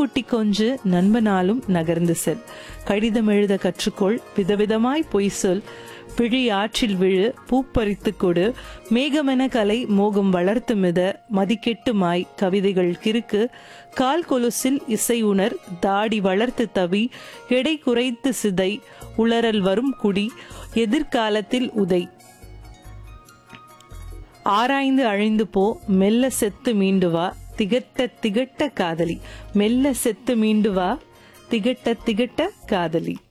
குட்டி கொஞ்சு நண்பனாலும் நகர்ந்து செல் கடிதம் எழுத கற்றுக்கொள் விதவிதமாய் பொய் சொல் பிழி ஆற்றில் விழு பூப்பறித்து கொடு மேகமென கலை மோகம் வளர்த்து மித மதிக்கெட்டுமாய் கவிதைகள் கிறுக்கு கால் கொலுசில் இசை உணர் தாடி வளர்த்து தவி எடை குறைத்து சிதை உளறல் வரும் குடி எதிர்காலத்தில் உதை ஆராய்ந்து அழிந்து போ மெல்ல செத்து மீண்டு வா திகட்ட திகட்ட காதலி மெல்ல செத்து மீண்டு வா திகட்ட திகட்ட காதலி